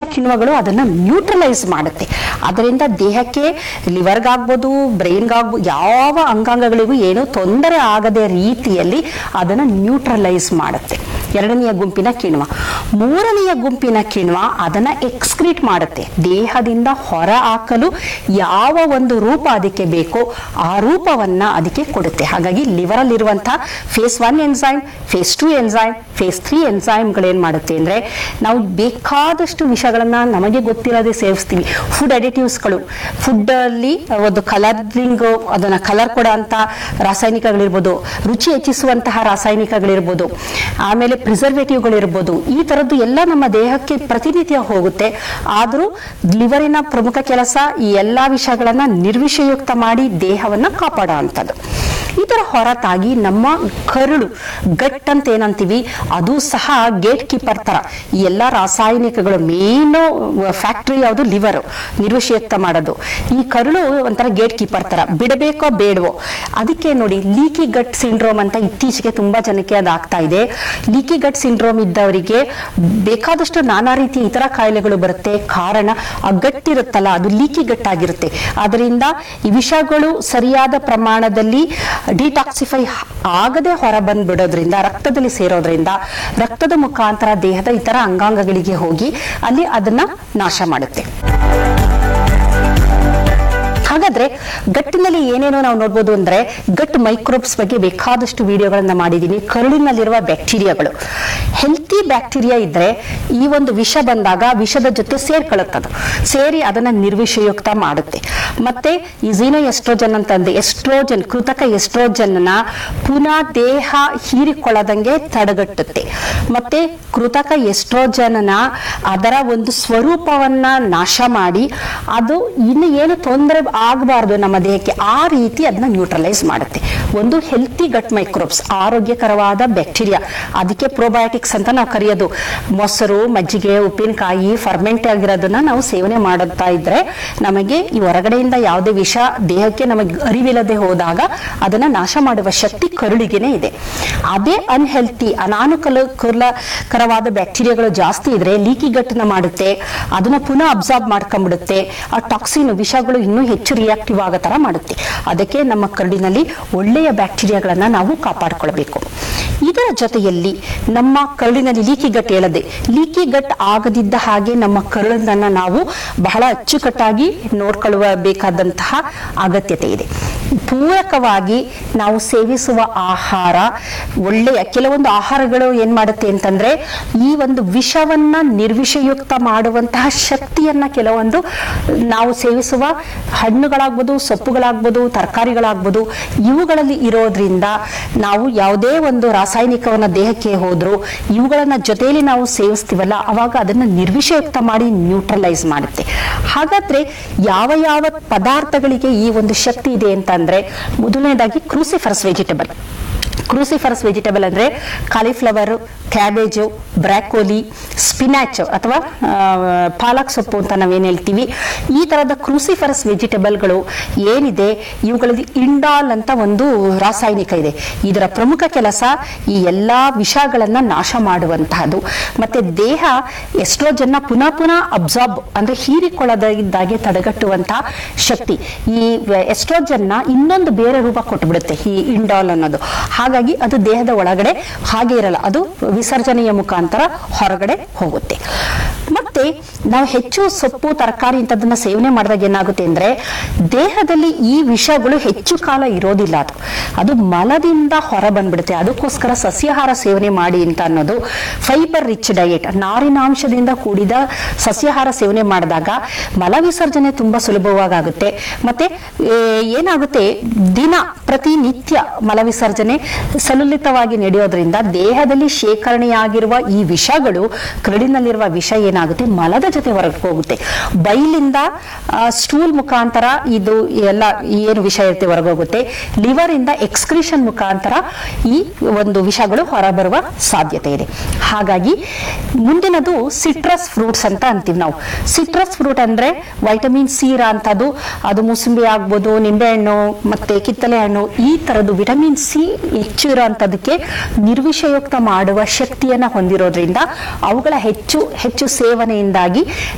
ಕಿಣ್ವಗಳು ಅದನ್ನ ನ್ಯೂಟ್ರಲೈಸ್ ಮಾಡುತ್ತೆ ಅದರಿಂದ ದೇಹಕ್ಕೆ ಲಿವರ್ಗಾಗ್ಬೋದು ಬ್ರೈನ್ಗಾಗ್ಬೋದು ಯಾವ ಅಂಗಾಂಗಗಳಿಗೂ ಏನೂ ತೊಂದರೆ ಆಗದೆ ರೀತಿಯಲ್ಲಿ ಅದನ್ನ ನ್ಯೂಟ್ರಲೈಸ್ ಮಾಡುತ್ತೆ ಎರಡನೆಯ ಗುಂಪಿನ ಕಿಣ್ವ ಮೂರನೆಯ ಗುಂಪಿನ ಕಿಣ್ವ ಅದನ್ನ ಎಕ್ಸ್ಕ್ರೀಟ್ ಮಾಡುತ್ತೆ ದೇಹದಿಂದ ಹೊರ ಹಾಕಲು ಯಾವ ಒಂದು ರೂಪ ಅದಕ್ಕೆ ಬೇಕೋ ಆ ರೂಪವನ್ನ ಅದಕ್ಕೆ ಕೊಡುತ್ತೆ ಹಾಗಾಗಿ ಲಿವರ್ ಅಲ್ಲಿರುವಂತಹ phase one enzyme phase two enzyme phase three ಎನ್ಸೈಮ್ಗಳೇನ್ ಮಾಡುತ್ತೆ ಅಂದ್ರೆ ನಾವು ಬೇಕಾದಷ್ಟು ವಿಷಯಗಳನ್ನ ನಮಗೆ ಗೊತ್ತಿರೋದೇ ಸೇವಿಸ್ತೀವಿ ಫುಡ್ ಅಡಿಟಿವ್ಸ್ಗಳು ಫುಡ್ ಅಲ್ಲಿ ಒಂದು ಕಲರಿಂಗ್ ಅದನ್ನ ಕಲರ್ ಕೊಡೋ ಅಂತ ರಾಸಾಯನಿಕಗಳಿರ್ಬೋದು ರುಚಿ ಹೆಚ್ಚಿಸುವಂತಹ ರಾಸಾಯನಿಕಗಳಿರ್ಬೋದು ಆಮೇಲೆ ಪ್ರಿಸರ್ವೇಟಿವ್ಗಳಿರ್ಬೋದು ಈ ತರದ್ದು ಎಲ್ಲ ನಮ್ಮ ದೇಹಕ್ಕೆ ಪ್ರತಿನಿತ್ಯ ಹೋಗುತ್ತೆ ಆದರೂ ಲಿವರಿನ ಪ್ರಮುಖ ಕೆಲಸ ಈ ಎಲ್ಲಾ ವಿಷಯಗಳನ್ನ ನಿರ್ವಿಷಯುಕ್ತ ಮಾಡಿ ದೇಹವನ್ನ ಕಾಪಾಡೋ ಅಂಥದ್ದು ಇದರ ಹೊರತಾಗಿ ನಮ್ಮ ಕರುಳು ಗಟ್ ಅಂತ ಏನಂತೀವಿ ಅದು ಸಹ ಗೇಟ್ ಕೀಪರ್ ತರ ಈ ಎಲ್ಲಾ ರಾಸಾಯನಿಕಗಳು ಮೇನು ಫ್ಯಾಕ್ಟರಿ ಯಾವುದು ಲಿವರ್ ನಿರ್ವಿಷಯುಕ್ತ ಮಾಡೋದು ಈ ಕರುಳು ಒಂಥರ ಗೇಟ್ ಕೀಪರ್ ತರ ಬಿಡಬೇಕೋ ಬೇಡವೋ ಅದಕ್ಕೆ ನೋಡಿ ಲೀಕಿ ಗಟ್ ಸಿಂಡ್ರೋಮ್ ಅಂತ ಇತ್ತೀಚೆಗೆ ತುಂಬಾ ಜನಕ್ಕೆ ಅದಾಗ್ತಾ ಇದೆ ಲೀಕಿ ಗಟ್ ಸಿಂಡ್ರೋಮ್ ಇದ್ದವರಿಗೆ ಬೇಕಾದಷ್ಟು ನಾನಾ ರೀತಿಯ ಇತರ ಕಾಯಿಲೆಗಳು ಬರುತ್ತೆ ಕಾರಣ ಆ ಗಟ್ಟಿರುತ್ತಲ್ಲ ಅದು ಲೀಕಿ ಗಟ್ ಆಗಿರುತ್ತೆ ಅದರಿಂದ ಈ ವಿಷಗಳು ಸರಿಯಾದ ಪ್ರಮಾಣದಲ್ಲಿ ಡಿಟಾಕ್ಸಿಫೈ ಆಗದೆ ಹೊರ ಬಂದ್ಬಿಡೋದ್ರಿಂದ ರಕ್ತದಲ್ಲಿ ಸೇರೋದ್ರಿಂದ ರಕ್ತದ ಮುಖಾಂತರ ದೇಹದ ಇತರ ಅಂಗಾಂಗಗಳಿಗೆ ಹೋಗಿ ಅಲ್ಲಿ ಅದನ್ನ ನಾಶ ಮಾಡುತ್ತೆ ಹಾಗಾದ್ರೆ ಗಟ್ಟಿನಲ್ಲಿ ಏನೇನೋ ನಾವು ನೋಡ್ಬೋದು ಅಂದ್ರೆ ಗಟ್ ಮೈಕ್ರೋಬ್ಸ್ ಬಗ್ಗೆ ಬೇಕಾದಷ್ಟು ವಿಡಿಯೋಗಳನ್ನ ಮಾಡಿದೀನಿ ಕರುಳಿನಲ್ಲಿರುವ ಬ್ಯಾಕ್ಟೀರಿಯಾಗಳು ಹೆಲ್ತಿ ಬ್ಯಾಕ್ಟೀರಿಯಾ ಇದ್ರೆ ಈ ಒಂದು ವಿಷ ಬಂದಾಗ ವಿಷದ ಜೊತೆ ಸೇರ್ಕೊಳ್ಳುತ್ತದು ಸೇರಿ ಅದನ್ನ ನಿರ್ವಿಷಯುಕ್ತ ಮಾಡುತ್ತೆ ಮತ್ತೆ ಈ ಝೀನೋ ಎಸ್ಟ್ರೋಜನ್ ಅಂತಂದ್ರೆ ಎಸ್ಟ್ರೋಜನ್ ಕೃತಕ ಎಸ್ಟ್ರೋಜನ್ ನ ಪುನಃ ದೇಹ ಹೀರಿಕೊಳ್ಳದಂಗೆ ತಡೆಗಟ್ಟುತ್ತೆ ಮತ್ತೆ ಕೃತಕ ಎಸ್ಟ್ರೋಜನ್ ನ ಅದರ ಒಂದು ಸ್ವರೂಪವನ್ನ ನಾಶ ಮಾಡಿ ಅದು ಇನ್ನು ಏನು ತೊಂದರೆ ಆಗಬಾರ್ದು ನಮ್ಮ ದೇಹಕ್ಕೆ ಆ ರೀತಿ ಅದನ್ನ ನ್ಯೂಟ್ರಲೈಸ್ ಮಾಡುತ್ತೆ ಒಂದು ಹೆಲ್ತಿ ಗಟ್ ಮೈಕ್ರೋಬ್ಸ್ ಆರೋಗ್ಯಕರವಾದ ಬ್ಯಾಕ್ಟೀರಿಯಾ ಅದಕ್ಕೆ ಪ್ರೋಬಯೋಟಿಕ್ಸ್ ಅಂತ ನಾವು ಕರೆಯೋದು ಮೊಸರು ಮಜ್ಜಿಗೆ ಉಪ್ಪಿನಕಾಯಿ ಫರ್ಮೆಂಟ್ ಆಗಿರೋದನ್ನ ನಾವು ಸೇವನೆ ಮಾಡುತ್ತಾ ಇದ್ರೆ ನಮಗೆ ಈ ಹೊರಗಡೆಯಿಂದ ಯಾವುದೇ ವಿಷ ದೇಹಕ್ಕೆ ನಮಗೆ ಅರಿವಿಲ್ಲದೆ ಹೋದಾಗ ಅದನ್ನ ನಾಶ ಮಾಡುವ ಶಕ್ತಿ ಕರುಳಿಗೆನೆ ಇದೆ ಅದೇ ಅನ್ಹೆಲ್ತಿ ಅನಾನುಕೂಲಕರವಾದ ಬ್ಯಾಕ್ಟೀರಿಯಾಗಳು ಜಾಸ್ತಿ ಇದ್ರೆ ಲೀಕಿ ಗಟ್ಟನ್ನ ಮಾಡುತ್ತೆ ಅದನ್ನ ಪುನಃ ಅಬ್ಸಾರ್ಬ್ ಮಾಡ್ಕೊಂಡ್ಬಿಡುತ್ತೆ ಆ ಟಾಕ್ಸಿನ್ ವಿಷಗಳು ಇನ್ನೂ ಹೆಚ್ಚು ರಿಯಾಕ್ಟಿವ್ ಆಗೋ ತರ ಮಾಡುತ್ತೆ ಅದಕ್ಕೆ ನಮ್ಮ ಕರುಳಿನಲ್ಲಿ ಒಳ್ಳೆಯ ಬ್ಯಾಕ್ಟೀರಿಯಾಗಳನ್ನ ನಾವು ಕಾಪಾಡಿಕೊಳ್ಬೇಕು ಇದರ ಜೊತೆಯಲ್ಲಿ ನಮ್ಮ ಕರುಳಿನಲ್ಲಿ ಲೀಕಿ ಗಟ್ ಹೇಳದೆ ಲೀಕಿ ಗಟ್ ಆಗದಿದ್ದ ಹಾಗೆ ನಮ್ಮ ಕರುಳನ್ನ ನಾವು ಬಹಳ ಅಚ್ಚುಕಟ್ಟಾಗಿ ನೋಡ್ಕೊಳ್ಳುವ ಬೇಕಾದಂತಹ ಅಗತ್ಯತೆ ಇದೆ ಪೂರಕವಾಗಿ ನಾವು ಸೇವಿಸುವ ಆಹಾರ ಒಳ್ಳೆಯ ಕೆಲವೊಂದು ಆಹಾರಗಳು ಏನ್ ಮಾಡುತ್ತೆ ಅಂತಂದ್ರೆ ಈ ಒಂದು ವಿಷವನ್ನ ನಿರ್ವಿಷಯುಕ್ತ ಮಾಡುವಂತಹ ಶಕ್ತಿಯನ್ನ ಕೆಲವೊಂದು ನಾವು ಸೇವಿಸುವ ಹಣ್ಣುಗಳಾಗ್ಬೋದು ಸೊಪ್ಪುಗಳಾಗ್ಬೋದು ತರಕಾರಿಗಳಾಗ್ಬೋದು ಇವುಗಳಲ್ಲಿ ಇರೋದ್ರಿಂದ ನಾವು ಯಾವುದೇ ಒಂದು ರಾಸಾಯನಿಕವನ್ನ ದೇಹಕ್ಕೆ ಹೋದ್ರು ಇವುಗಳನ್ನ ಜೊತೆಯಲ್ಲಿ ನಾವು ಸೇವಿಸ್ತೀವಲ್ಲ ಅವಾಗ ಅದನ್ನ ನಿರ್ವಿಷಯುಕ್ತ ಮಾಡಿ ನ್ಯೂಟ್ರಲೈಸ್ ಮಾಡುತ್ತೆ ಹಾಗಾದ್ರೆ ಯಾವ ಯಾವ ಪದಾರ್ಥಗಳಿಗೆ ಈ ಒಂದು ಶಕ್ತಿ ಇದೆ ಅಂತಂದ್ರೆ ಮೊದಲನೇದಾಗಿ ಕ್ರೂಸಿಫರಸ್ ವೆಜಿಟೇಬಲ್ ಕ್ರೂಸಿಫರಸ್ ವೆಜಿಟೇಬಲ್ ಅಂದ್ರೆ ಕಾಲಿಫ್ಲವರ್ ಕ್ಯಾಬೇಜು ಬ್ರಾಕೋಲಿ ಸ್ಪಿನಾಚ್ ಅಥವಾ ಆ, ಪಾಲಕ್ ಸೊಪ್ಪು ಅಂತ ನಾವೇನ್ ಹೇಳ್ತೀವಿ ಈ ತರದ ಕ್ರೂಸಿಫರಸ್ ವೆಜಿಟೇಬಲ್ಗಳು ಏನಿದೆ ಇವುಗಳಲ್ಲಿ ಇಂಡಾಲ್ ಅಂತ ಒಂದು ರಾಸಾಯನಿಕ ಇದೆ ಇದರ ಪ್ರಮುಖ ಕೆಲಸ ಈ ಎಲ್ಲಾ ವಿಷಗಳನ್ನ ನಾಶ ಮಾಡುವಂತಹದ್ದು ಮತ್ತೆ ದೇಹ ಎಸ್ಟ್ರೋಜನ್ನ ಪುನಃ ಪುನಃ ಅಬ್ಸಾರ್ಬ್ ಅಂದ್ರೆ ಹೀರಿಕೊಳ್ಳದಾಗೆ ತಡೆಗಟ್ಟುವಂತಹ ಶಕ್ತಿ ಈ ಎಸ್ಟ್ರೋಜನ್ನ ಇನ್ನೊಂದು ಬೇರೆ ರೂಪ ಕೊಟ್ಟುಬಿಡುತ್ತೆ ಈ ಇಂಡಾಲ್ ಅನ್ನೋದು ಹಾಗಾಗಿ ಅದು ದೇಹದ ಒಳಗಡೆ ಹಾಗೆ ಇರಲ್ಲ ಅದು ವಿಸರ್ಜನೆಯ ಮುಖಾಂತರ ಹೊರಗಡೆ ಹೋಗುತ್ತೆ ಮತ್ತೆ ನಾವು ಹೆಚ್ಚು ಸೊಪ್ಪು ತರಕಾರಿ ಇಂಥದನ್ನ ಸೇವನೆ ಮಾಡಿದಾಗ ಏನಾಗುತ್ತೆ ಅಂದ್ರೆ ದೇಹದಲ್ಲಿ ಈ ವಿಷಗಳು ಹೆಚ್ಚು ಕಾಲ ಇರೋದಿಲ್ಲ ಅದು ಅದು ಮಲದಿಂದ ಹೊರ ಬಂದ್ಬಿಡುತ್ತೆ ಅದಕ್ಕೋಸ್ಕರ ಸಸ್ಯಾಹಾರ ಸೇವನೆ ಮಾಡಿ ಅಂತ ಅನ್ನೋದು ಫೈಬರ್ ರಿಚ್ ಡಯಟ್ ನಾರಿನಾಂಶದಿಂದ ಕೂಡಿದ ಸಸ್ಯಾಹಾರ ಸೇವನೆ ಮಾಡಿದಾಗ ಮಲ ವಿಸರ್ಜನೆ ತುಂಬಾ ಸುಲಭವಾಗುತ್ತೆ ಮತ್ತೆ ಏ, ಏನಾಗುತ್ತೆ ದಿನ ಪ್ರತಿನಿತ್ಯ ಮಲ ವಿಸರ್ಜನೆ ಸಲಲಿತವಾಗಿ ನಡೆಯೋದ್ರಿಂದ ದೇಹದಲ್ಲಿ ಶೇಖರಣೆಯಾಗಿರುವ ಈ ವಿಷಗಳು ಕರುಳಿನಲ್ಲಿರುವ ವಿಷ ಏನಾಗುತ್ತೆ ಮಲದ ಜೊತೆ ಹೊರಗೆ ಹೋಗುತ್ತೆ ಬೈಲಿಂದ ಸ್ಟೂಲ್ ಮುಖಾಂತರ ಇದು ಎಲ್ಲ ಏನು ವಿಷ ಇರುತ್ತೆ ಹೊರಗೋಗುತ್ತೆ ಲಿವರ್ ಇಂದ ಎಕ್ಸ್ಕ್ರಿಷನ್ ಮುಖಾಂತರ ಈ ಒಂದು ವಿಷಗಳು ಹೊರಬರುವ ಸಾಧ್ಯತೆ ಇದೆ ಹಾಗಾಗಿ ಮುಂದಿನದು ಸಿಟ್ರಸ್ ಫ್ರೂಟ್ಸ್ ಅಂತ ಅಂತೀವಿ ನಾವು ಸಿಟ್ರಸ್ ಫ್ರೂಟ್ ಅಂದ್ರೆ ವೈಟಮಿನ್ ಸಿ ಇರೋಂಥದ್ದು ಅದು ಮೂಸಂಬಿ ಆಗ್ಬೋದು ನಿಂಬೆಹಣ್ಣು ಮತ್ತೆ ಕಿತ್ತಲೆ ಹಣ್ಣು ಈ ತರದ್ದು ವಿಟಮಿನ್ ಸಿ ಹೆಚ್ಚು ಇರೋಂಥದ್ದಕ್ಕೆ ನಿರ್ವಿಷಯುಕ್ತ ಮಾಡುವ ಶಕ್ತಿಯನ್ನ ಹೊಂದಿರೋದ್ರಿಂದ ಅವುಗಳ ಹೆಚ್ಚು ಹೆಚ್ಚು ಸೇವನೆಯಿಂದಾಗಿ